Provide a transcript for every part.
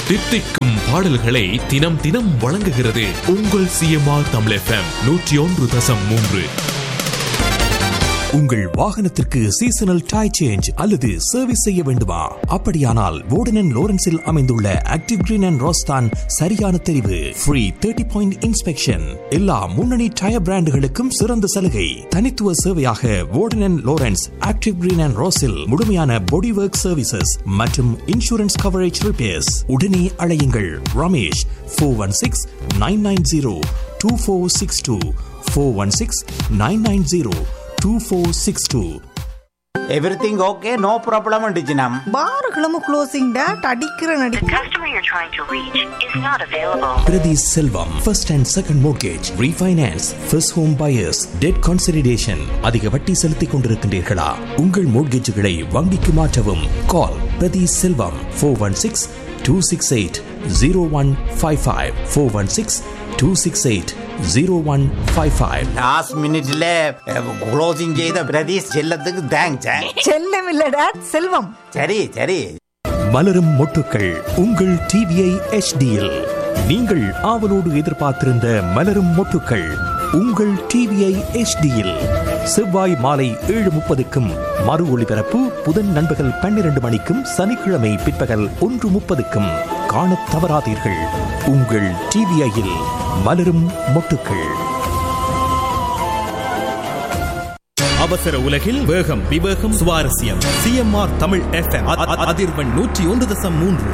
தித்திக்கும் பாடல்களை தினம் தினம் வழங்குகிறது உங்கள் சிஎம்ஆர் தமிழ் எஃப்எம் நூற்றி ஒன்று தசம் மூன்று உங்கள் வாகனத்திற்கு சீசனல் டை சேஞ்ச் அல்லது சர்வீஸ் செய்ய வேண்டுமா அப்படியானால் வோர்டன் லோரன்ஸில் அமைந்துள்ள ஆக்டிவ் கிரீன் அண்ட் ரோஸ்தான் சரியான தெரிவு ஃப்ரீ தேர்ட்டி பாயிண்ட் இன்ஸ்பெக்ஷன் எல்லா முன்னணி டயர் பிராண்டுகளுக்கும் சிறந்த சலுகை தனித்துவ சேவையாக வோர்டன் லோரன்ஸ் ஆக்டிவ் கிரீன் அண்ட் ரோஸில் முழுமையான பாடி ஒர்க் சர்வீசஸ் மற்றும் இன்சூரன்ஸ் கவரேஜ் ரிப்பேர்ஸ் உடனே அழையுங்கள் Ramesh four one six nine nine zero two four six two four one six nine nine zero 2462. Everything okay no problem அண்டிச்சினம் பாருகளும் க்ளோசிங் டேட் அடிக்கிற The நடி customer you're trying to reach is not available. Prati Selvam, first and second mortgage, refinance, first home buyers, debt consolidation. அதிக வட்டி செலுத்திக் கொண்டிருக்கின்றீர்களா உங்கள் மோட்கேஜுகளை வங்கிக்கு மாற்றவும் call Prathi Selvam four one six two six eight zero one five five four one six two six eight zero one five five last மினிட்ல closing செய்த பிரதீஷ் செல்லத்துக்கு thanks செல்லம் இல்ல டேட் செல்வம் சரி சரி மலரும் மொட்டுக்கள் உங்கள் டிவிஐ எச்டியில் நீங்கள் ஆவலோடு எதிர்பார்த்திருந்த மலரும் மொட்டுக்கள் உங்கள் டிவிஐ எச்டியில் செவ்வாய் மாலை ஏழு முப்பதுக்கும் மறு ஒளிபரப்பு புதன் நண்பகல் பன்னிரண்டு மணிக்கும் சனிக்கிழமை பிற்பகல் ஒன்று முப்பதுக்கும் காணத் தவறாதீர்கள் உங்கள் டிவிஐயில் மலரும் மொட்டுக்கள் அவசர உலகில் வேகம் விவேகம் சுவாரஸ்யம் சிஎம்ஆர் தமிழ் எஃப்எம் அதிர்வெண் நூற்றி ஒன்று தசம் மூன்று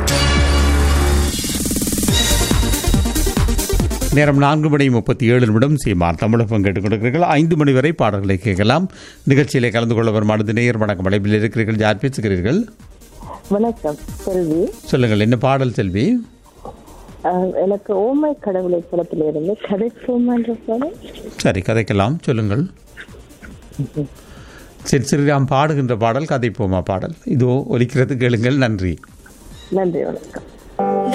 நேரம் நான்கு மணி முப்பத்தி ஏழு நிமிடம் சீமான் தமிழகம் கேட்டுக் கொண்டிருக்கிறீர்கள் ஐந்து மணி வரை பாடல்களை கேட்கலாம் நிகழ்ச்சியிலே கலந்து கொள்ள வரும் அடுத்த நேயர் வணக்கம் அழைப்பில் இருக்கிறீர்கள் யார் பேசுகிறீர்கள் வணக்கம் செல்வி சொல்லுங்கள் என்ன பாடல் செல்வி அஹ், எனக்கு ஓமை கடவுளை படத்திலிருந்து கதைப்போம் என்ற படம் சரி கதைக்கலாம் சொல்லுங்கள் சரி ஸ்ரீராம் பாடுகின்ற பாடல் கதைப்போமா பாடல் இதோ ஒலிக்கிறது கேளுங்கள் நன்றி நன்றி வணக்கம்